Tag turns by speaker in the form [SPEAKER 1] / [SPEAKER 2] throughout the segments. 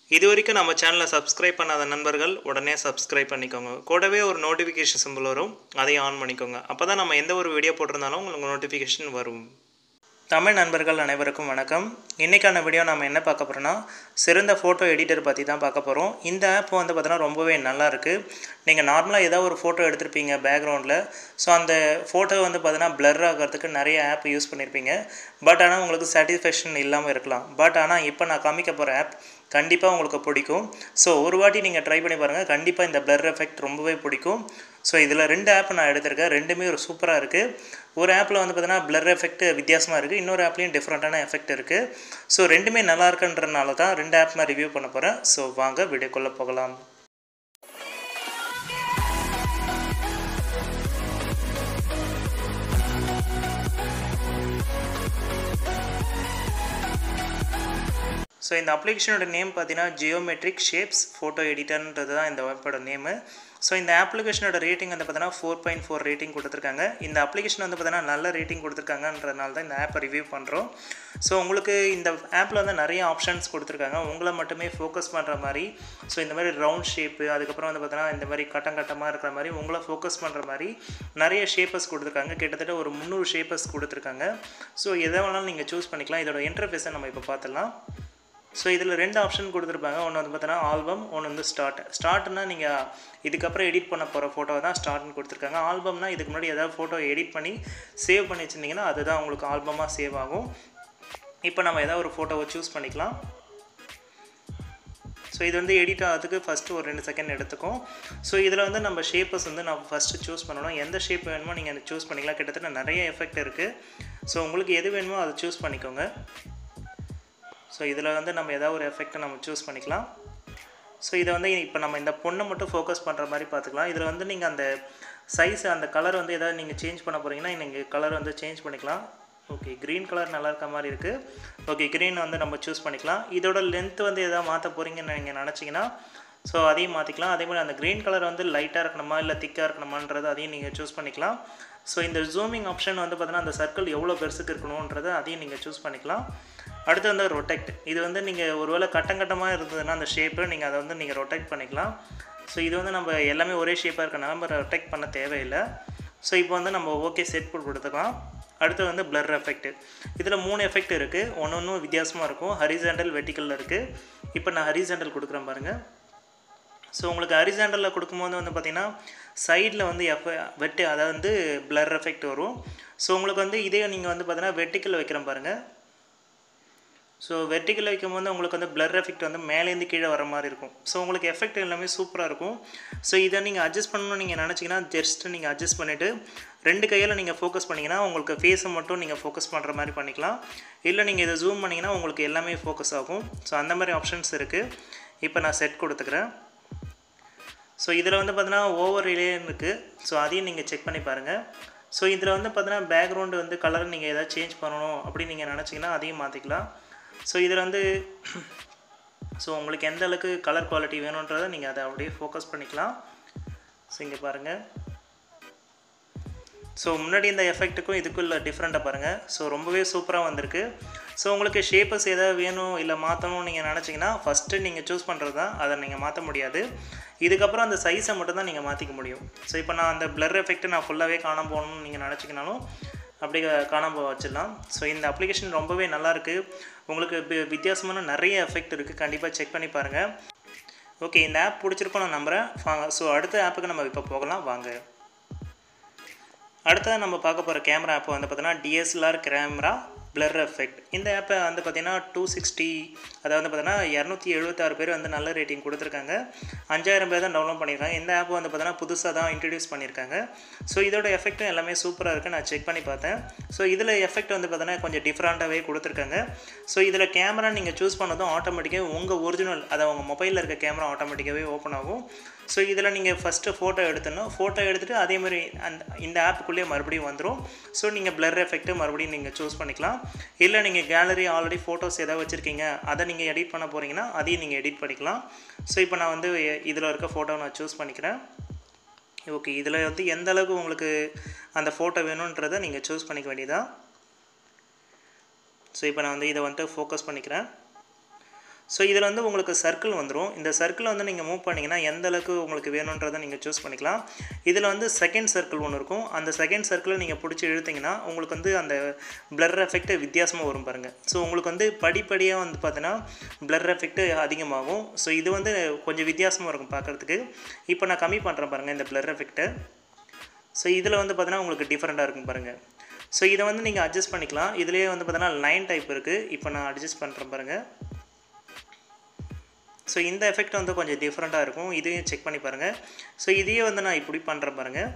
[SPEAKER 1] இது வரைக்கும் நம்ம சேனலை சப்ஸ்கிரைப் பண்ணாத நண்பர்கள் உடனே சப்ஸ்கிரைப் பண்ணிக்கோங்க கூடவே ஒரு நோட்டிஃபிகேஷன் சிம்பிள் வரும் அதையும் ஆன் பண்ணிக்கோங்க அப்போ தான் நம்ம எந்த ஒரு வீடியோ போட்டிருந்தாலும் உங்களுக்கு நோட்டிஃபிகேஷன் வரும் தமிழ் நண்பர்கள் அனைவருக்கும் வணக்கம் இன்றைக்கான வீடியோ நம்ம என்ன பார்க்க போகிறோன்னா சிறந்த ஃபோட்டோ எடிட்டர் பற்றி தான் பார்க்க போகிறோம் இந்த ஆப் வந்து பார்த்தீங்கன்னா ரொம்பவே நல்லா இருக்குது நீங்கள் நார்மலாக ஏதாவது ஒரு ஃபோட்டோ எடுத்திருப்பீங்க பேக்ரவுண்டில் ஸோ அந்த ஃபோட்டோ வந்து பார்த்தீங்கன்னா blur ஆகிறதுக்கு நிறைய ஆப் யூஸ் பண்ணியிருப்பீங்க பட் ஆனால் உங்களுக்கு சாட்டிஸ்ஃபேக்ஷன் இல்லாமல் இருக்கலாம் பட் ஆனால் இப்போ நான் காமிக்க போகிற ஆப் கண்டிப்பாக உங்களுக்கு பிடிக்கும் ஸோ ஒரு வாட்டி நீங்கள் ட்ரை பண்ணி பாருங்கள் கண்டிப்பாக இந்த blur எஃபெக்ட் ரொம்பவே பிடிக்கும் ஸோ இதில் ரெண்டு ஆப் நான் எடுத்திருக்கேன் ரெண்டுமே ஒரு சூப்பராக இருக்குது ஒரு ஆப்பில் வந்து பார்த்தீங்கன்னா blur எஃபெக்ட் வித்தியாசமாக இருக்குது இன்னொரு ஆப்லேயும் டிஃப்ரெண்ட்டான எஃபெக்ட் இருக்குது ஸோ ரெண்டுமே நல்லா இருக்குன்றனால தான் ரெண்டு ஆப் நான் ரிவ்யூ பண்ண போகிறேன் ஸோ வாங்க வீடியோக்குள்ளே போகலாம் ஸோ இந்த அப்ளிகேஷனோட நேம் பார்த்தீங்கன்னா ஜியோமெட்ரிக் ஷேப்ஸ் ஃபோட்டோ எடிட்டர்ன்றது தான் இந்த ஆப்போட நேமு ஸோ இந்த அப்ளிகேஷனோட ரேட்டிங் வந்து பார்த்தீங்கன்னா ஃபோர் பாயிண்ட் ஃபோர் ரேட்டிங் கொடுத்துருக்காங்க இந்த அப்ளிகேஷன் வந்து பார்த்தீங்கன்னா நல்ல ரேட்டிங் கொடுத்துருக்காங்கன்றதுனால தான் இந்த ஆப்பை ரிவ்யூ பண்ணுறோம் ஸோ உங்களுக்கு இந்த ஆப்பில் வந்து நிறைய ஆப்ஷன்ஸ் கொடுத்துருக்காங்க உங்களை மட்டுமே ஃபோக்கஸ் பண்ணுற மாதிரி ஸோ இந்த மாதிரி ரவுண்ட் ஷேப்பு அதுக்கப்புறம் வந்து பார்த்தீங்கன்னா இந்த மாதிரி கட்டம் கட்டமாக இருக்கிற மாதிரி உங்களை ஃபோக்கஸ் பண்ணுற மாதிரி நிறைய ஷேப்பஸ் கொடுத்துருக்காங்க கிட்டத்தட்ட ஒரு முந்நூறு ஷேப்பஸ் கொடுத்துருக்காங்க ஸோ எதை வேணாலும் நீங்கள் சூஸ் பண்ணிக்கலாம் இதோட இன்டர்ஃபேஸை நம்ம இப்போ பார்த்துடலாம் ஸோ இதில் ரெண்டு ஆப்ஷன் கொடுத்துருப்பாங்க ஒன்று வந்து பார்த்தீங்கன்னா ஆல்பம் ஒன்று வந்து ஸ்டார்ட் ஸ்டார்ட்னா நீங்கள் இதுக்கப்புறம் எடிட் பண்ண போகிற ஃபோட்டோ தான் ஸ்டார்ட்னு கொடுத்துருக்காங்க ஆல்பம்னா இதுக்கு முன்னாடி ஏதாவது ஃபோட்டோ எடிட் பண்ணி சேவ் பண்ணி வச்சுருந்தீங்கன்னா அதுதான் உங்களுக்கு ஆல்பமாக சேவ் ஆகும் இப்போ நம்ம ஏதாவது ஒரு ஃபோட்டோவை சூஸ் பண்ணிக்கலாம் ஸோ இது வந்து எடிட் ஆகிறதுக்கு ஃபஸ்ட்டு ஒரு ரெண்டு செகண்ட் எடுத்துக்கும் ஸோ இதில் வந்து நம்ம ஷேப்பஸ் வந்து நம்ம ஃபஸ்ட்டு சூஸ் பண்ணணும் எந்த ஷேப் வேணுமோ நீங்கள் சூஸ் பண்ணிக்கலாம் கிட்டத்தட்ட நிறைய எஃபெக்ட் இருக்குது ஸோ உங்களுக்கு எது வேணுமோ அதை சூஸ் பண்ணிக்கோங்க ஸோ இதில் வந்து நம்ம ஏதாவது ஒரு எஃபெக்ட்டை நம்ம சூஸ் பண்ணிக்கலாம் ஸோ இதை வந்து இப்போ நம்ம இந்த பொண்ணை மட்டும் ஃபோக்கஸ் பண்ணுற மாதிரி பார்த்துக்கலாம் இதில் வந்து நீங்கள் அந்த சைஸ் அந்த கலர் வந்து எதாவது நீங்கள் சேஞ்ச் பண்ண போகிறீங்கன்னா நீங்கள் கலர் வந்து சேஞ்ச் பண்ணிக்கலாம் ஓகே க்ரீன் கலர் நல்லா இருக்க மாதிரி இருக்குது ஓகே க்ரீன் வந்து நம்ம சூஸ் பண்ணிக்கலாம் இதோட லென்த் வந்து எதாவது மாற்ற போகிறீங்கன்னு நீங்கள் நினச்சிங்கன்னா ஸோ அதையும் மாற்றிக்கலாம் அதே மாதிரி அந்த க்ரீன் கலர் வந்து லைட்டாக இருக்கணுமா இல்லை திக்காக இருக்கணுமான்றது அதையும் நீங்கள் சூஸ் பண்ணிக்கலாம் ஸோ இந்த ஜூமிங் ஆப்ஷன் வந்து பார்த்தீங்கன்னா அந்த சர்க்கிள் எவ்வளோ பெருசுக்கு இருக்கணுன்றதை அதையும் நீங்கள் சூஸ் பண்ணிக்கலாம் அடுத்து வந்து ரொட்டெக்ட் இது வந்து நீங்கள் ஒருவேளை கட்டம் கட்டமாக இருந்ததுன்னா அந்த ஷேப்பு நீங்கள் அதை வந்து நீங்கள் ரொட்டெக்ட் பண்ணிக்கலாம் ஸோ இது வந்து நம்ம எல்லாமே ஒரே ஷேப்பாக இருக்கனால நம்ம ரொட்டெக்ட் பண்ண தேவையில்லை ஸோ இப்போ வந்து நம்ம ஓகே செட் போட்டு கொடுத்துக்கலாம் அடுத்து வந்து பிளர் எஃபெக்ட் இதில் மூணு எஃபெக்ட் இருக்குது ஒன்று ஒன்றும் வித்தியாசமாக இருக்கும் ஹரிசாண்டல் வெட்டிக்கலில் இருக்குது இப்போ நான் ஹரிசாண்டல் கொடுக்குறேன் பாருங்கள் ஸோ உங்களுக்கு ஹரிசாண்டலில் கொடுக்கும்போது வந்து பார்த்திங்கன்னா சைடில் வந்து எஃப் வெட்டு அதாவது வந்து பிளர் எஃபெக்ட் வரும் ஸோ உங்களுக்கு வந்து இதே நீங்கள் வந்து பார்த்தீங்கன்னா வெட்டிக்கல் வைக்கிறேன் பாருங்கள் ஸோ வெர்டிக்கல் வைக்கும்போது உங்களுக்கு வந்து பிளர் எஃபெக்ட் வந்து மேலேருந்து கீழே வர மாதிரி இருக்கும் ஸோ உங்களுக்கு எஃபெக்ட் எல்லாமே சூப்பராக இருக்கும் ஸோ இதை நீங்கள் அட்ஜஸ்ட் பண்ணணும்னு நீங்கள் நினச்சிங்கன்னா ஜஸ்ட் நீங்கள் அட்ஜஸ்ட் பண்ணிவிட்டு ரெண்டு கையில் நீங்கள் ஃபோக்கஸ் பண்ணிங்கன்னா உங்களுக்கு ஃபேஸை மட்டும் நீங்கள் ஃபோக்கஸ் பண்ணுற மாதிரி பண்ணிக்கலாம் இல்லை நீங்கள் இதை ஜூம் பண்ணிங்கன்னா உங்களுக்கு எல்லாமே ஃபோக்கஸ் ஆகும் ஸோ அந்த மாதிரி ஆப்ஷன்ஸ் இருக்குது இப்போ நான் செட் கொடுத்துக்கிறேன் ஸோ இதில் வந்து பார்த்தீங்கன்னா ஓவர் ரிலேன்னு இருக்குது ஸோ அதையும் நீங்கள் செக் பண்ணி பாருங்கள் ஸோ இதில் வந்து பார்த்தீங்கன்னா பேக்ரவுண்டு வந்து கலர் நீங்கள் எதாவது சேஞ்ச் பண்ணணும் அப்படின்னு நீங்கள் நினச்சிங்கன்னா அதையும் மாற்றிக்கலாம் ஸோ இதில் வந்து ஸோ உங்களுக்கு எந்த அளவுக்கு கலர் குவாலிட்டி வேணுன்றதை நீங்கள் அதை அப்படியே ஃபோக்கஸ் பண்ணிக்கலாம் ஸோ இங்கே பாருங்கள் ஸோ முன்னாடி இந்த எஃபெக்ட்டுக்கும் இதுக்குள்ள டிஃப்ரெண்ட்டாக பாருங்கள் ஸோ ரொம்பவே சூப்பராக வந்திருக்கு ஸோ உங்களுக்கு ஷேப்பஸ் எதாவது வேணும் இல்லை மாற்றணும்னு நீங்கள் நினச்சிங்கன்னா ஃபஸ்ட்டு நீங்கள் சூஸ் பண்ணுறது தான் அதை நீங்கள் மாற்ற முடியாது இதுக்கப்புறம் அந்த சைஸை மட்டும் தான் நீங்கள் மாற்றிக்க முடியும் ஸோ இப்போ நான் அந்த பிளர் எஃபெக்ட்டு நான் ஃபுல்லாகவே காண போகணும்னு நீங்கள் நினச்சிக்கினாலும் அப்படி காணாமல் வச்சிடலாம் ஸோ இந்த அப்ளிகேஷன் ரொம்பவே நல்லாயிருக்கு உங்களுக்கு வித்தியாசமான நிறைய எஃபெக்ட் இருக்குது கண்டிப்பாக செக் பண்ணி பாருங்கள் ஓகே இந்த ஆப் பிடிச்சிருக்கோம் நான் நம்புகிறேன் வாங்க ஸோ அடுத்த ஆப்புக்கு நம்ம இப்போ போகலாம் வாங்க அடுத்தது நம்ம பார்க்க போகிற கேமரா ஆப் வந்து பார்த்தீங்கன்னா டிஎஸ்எல்ஆர் கேமரா பிளர் எஃபெக்ட் இந்த ஆப்பை வந்து பார்த்திங்கன்னா டூ சிக்ஸ்டி அதாவது பார்த்தீங்கன்னா இரநூத்தி எழுபத்தாறு பேர் வந்து நல்ல ரேட்டிங் கொடுத்துருக்காங்க அஞ்சாயிரம் பேர் தான் டவுன்லோட் பண்ணியிருக்காங்க இந்த ஆப் வந்து பார்த்தீங்கன்னா புதுசாக தான் இன்ட்ரடியூஸ் பண்ணியிருக்காங்க ஸோ இதோட எஃபெக்ட்டும் எல்லாமே சூப்பராக இருக்குது நான் செக் பண்ணி பார்த்தேன் ஸோ இதில் எஃபெக்ட் வந்து பார்த்தீங்கன்னா கொஞ்சம் டிஃப்ரெண்ட்டாகவே கொடுத்துருக்காங்க ஸோ இதில் கேமரா நீங்கள் சூஸ் பண்ணதும் ஆட்டோமேட்டிக்காக உங்கள் ஒரிஜினல் அதை உங்கள் மொபைலில் இருக்க கேமரா ஆட்டோமேட்டிக்காகவே ஓப்பன் ஆகும் ஸோ இதில் நீங்கள் ஃபஸ்ட்டு ஃபோட்டோ எடுத்துடணும் ஃபோட்டோ எடுத்துகிட்டு அதே மாதிரி அந்த இந்த ஆப்புக்குள்ளேயே மறுபடியும் வந்துடும் ஸோ நீங்கள் பிளர் எஃபெக்ட்டு மறுபடியும் நீங்கள் சூஸ் பண்ணிக்கலாம் இல்லை நீங்கள் கேலரி ஆல்ரெடி ஃபோட்டோஸ் எதாவது வச்சுருக்கீங்க அதை நீங்கள் எடிட் பண்ண போகிறீங்கன்னா அதையும் நீங்கள் எடிட் பண்ணிக்கலாம் ஸோ இப்போ நான் வந்து இதில் இருக்க ஃபோட்டோ நான் சூஸ் பண்ணிக்கிறேன் ஓகே இதில் வந்து எந்த அளவுக்கு உங்களுக்கு அந்த ஃபோட்டோ வேணுன்றதை நீங்கள் சூஸ் பண்ணிக்க வேண்டியதான் ஸோ இப்போ நான் வந்து இதை வந்துட்டு ஃபோக்கஸ் பண்ணிக்கிறேன் ஸோ இதில் வந்து உங்களுக்கு சர்க்கிள் வந்துடும் இந்த சர்க்கிள் வந்து நீங்கள் மூவ் பண்ணிங்கன்னா எந்த அளவுக்கு உங்களுக்கு வேணுன்றதை நீங்கள் சூஸ் பண்ணிக்கலாம் இதில் வந்து செகண்ட் சர்க்கிள் ஒன்று இருக்கும் அந்த செகண்ட் சர்க்கிளை நீங்கள் பிடிச்சி இழுத்தீங்கன்னா உங்களுக்கு வந்து அந்த பிளர் எஃபெக்ட் வித்தியாசமாக வரும் பாருங்கள் ஸோ உங்களுக்கு வந்து படிப்படியாக வந்து பார்த்தீங்கன்னா பிளர் எஃபெக்ட் அதிகமாகும் ஸோ இது வந்து கொஞ்சம் வித்தியாசமாக இருக்கும் பார்க்குறதுக்கு இப்போ நான் கம்மி பண்ணுறேன் பாருங்கள் இந்த பிளர் எஃபெக்ட்டை ஸோ இதில் வந்து பார்த்தீங்கன்னா உங்களுக்கு டிஃப்ரெண்ட்டாக இருக்கும் பாருங்கள் ஸோ இதை வந்து நீங்கள் அட்ஜஸ்ட் பண்ணிக்கலாம் இதுலேயே வந்து பார்த்தீங்கன்னா லைன் டைப் இருக்குது இப்போ நான் அட்ஜஸ்ட் பண்ணுறேன் பாருங்கள் ஸோ இந்த எஃபெக்ட் வந்து கொஞ்சம் டிஃப்ரெண்ட்டாக இருக்கும் இதையும் செக் பண்ணி பாருங்கள் ஸோ இதையே வந்து நான் இப்படி பண்ணுறேன் பாருங்கள்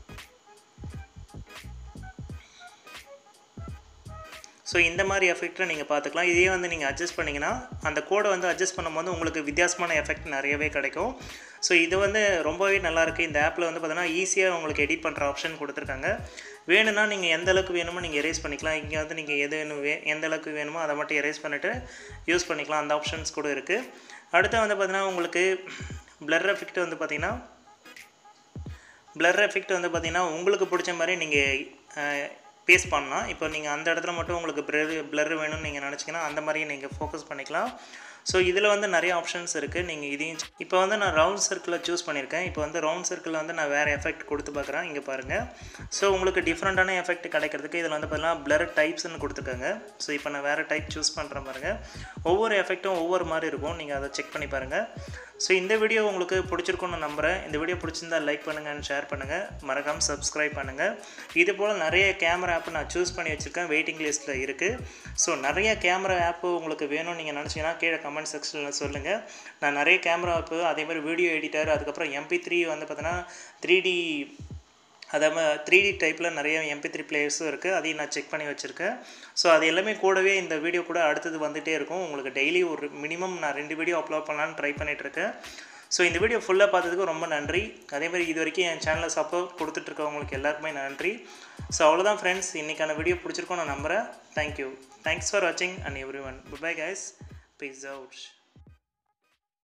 [SPEAKER 1] ஸோ இந்த மாதிரி எஃபெக்ட்டை நீங்கள் பார்த்துக்கலாம் இதே வந்து நீங்கள் அட்ஜஸ்ட் பண்ணிங்கன்னா அந்த கோடை வந்து அட்ஜஸ்ட் பண்ணும்போது உங்களுக்கு வித்தியாசமான எஃபெக்ட் நிறையவே கிடைக்கும் ஸோ இது வந்து ரொம்பவே நல்லாயிருக்கு இந்த ஆப்பில் வந்து பார்த்தீங்கன்னா ஈஸியாக உங்களுக்கு எடிட் பண்ணுற ஆப்ஷன் கொடுத்துருக்காங்க வேணும்னா நீங்கள் எந்த அளவுக்கு வேணுமோ நீங்கள் எரேஸ் பண்ணிக்கலாம் இங்கே வந்து நீங்கள் எது வேணும் வே எந்த அளவுக்கு வேணுமோ அதை மட்டும் எரேஸ் பண்ணிவிட்டு யூஸ் பண்ணிக்கலாம் அந்த ஆப்ஷன்ஸ் கூட இருக்குது அடுத்து வந்து பார்த்தீங்கன்னா உங்களுக்கு பிளர் எஃபெக்ட் வந்து பார்த்திங்கன்னா பிளர் எஃபெக்ட் வந்து பார்த்திங்கன்னா உங்களுக்கு பிடிச்ச மாதிரி நீங்கள் பேஸ்ட் பண்ணலாம் இப்போ நீங்கள் அந்த இடத்துல மட்டும் உங்களுக்கு பிளர் பிளர் வேணும்னு நீங்கள் நினச்சிங்கன்னா அந்த மாதிரியே நீங்கள் ஃபோக்கஸ் பண்ணிக்கலாம் ஸோ இதில் வந்து நிறைய ஆப்ஷன்ஸ் இருக்குது நீங்கள் இதையும் இப்போ வந்து நான் ரவுண்ட் சர்க்கிளை சூஸ் பண்ணியிருக்கேன் இப்போ வந்து ரவுண்ட் சர்க்கிளில் வந்து நான் வேறு எஃபெக்ட் கொடுத்து பார்க்குறேன் இங்கே பாருங்கள் ஸோ உங்களுக்கு டிஃப்ரெண்ட்டான எஃபெக்ட் கிடைக்கிறதுக்கு இதில் வந்து பார்த்தீங்கன்னா பிளர் டைப்ஸ்னு கொடுத்துருக்காங்க ஸோ இப்போ நான் வேறு டைப் சூஸ் பண்ணுறேன் பாருங்கள் ஒவ்வொரு எஃபெக்ட்டும் ஒவ்வொரு மாதிரி இருக்கும் நீங்கள் அதை செக் பண்ணி பாருங்கள் ஸோ இந்த வீடியோ உங்களுக்கு பிடிச்சிருக்குன்னு நம்புகிறேன் இந்த வீடியோ பிடிச்சிருந்தா லைக் பண்ணுங்கள் அண்ட் ஷேர் பண்ணுங்கள் மறக்காமல் சப்ஸ்கிரைப் பண்ணுங்கள் இது போல் நிறைய கேமரா ஆப் நான் சூஸ் பண்ணி வச்சுருக்கேன் வெயிட்டிங் லிஸ்ட்டில் இருக்குது ஸோ நிறைய கேமரா ஆப்பு உங்களுக்கு வேணும்னு நீங்கள் நினச்சிங்கன்னா கீழே கமெண்ட் செக்ஷனில் சொல்லுங்கள் நான் நிறைய கேமரா ஆப்பு அதே மாதிரி வீடியோ எடிட்டர் அதுக்கப்புறம் எம்பி த்ரீ வந்து பார்த்தீங்கன்னா த்ரீ டி அதே மாதிரி த்ரீ டி டைப்பில் நிறைய எம்பி த்ரீ பிளேயர்ஸும் இருக்குது அதையும் நான் செக் பண்ணி வச்சுருக்கேன் ஸோ அது எல்லாமே கூடவே இந்த வீடியோ கூட அடுத்தது வந்துகிட்டே இருக்கும் உங்களுக்கு டெய்லி ஒரு மினிமம் நான் ரெண்டு வீடியோ அப்லோட் பண்ணலான்னு ட்ரை பண்ணிகிட்ருக்கேன் ஸோ இந்த வீடியோ ஃபுல்லாக பார்த்ததுக்கு ரொம்ப நன்றி அதே மாதிரி இது வரைக்கும் என் சேனலை சப்போர்ட் கொடுத்துட்ருக்கவங்களுக்கு எல்லாருக்குமே நன்றி ஸோ அவ்வளோதான் ஃப்ரெண்ட்ஸ் இன்றைக்கான வீடியோ பிடிச்சிருக்கோம் நான் நம்புகிறேன் தேங்க்யூ தேங்க்ஸ் ஃபார் வாட்சிங் and everyone bye guys peace out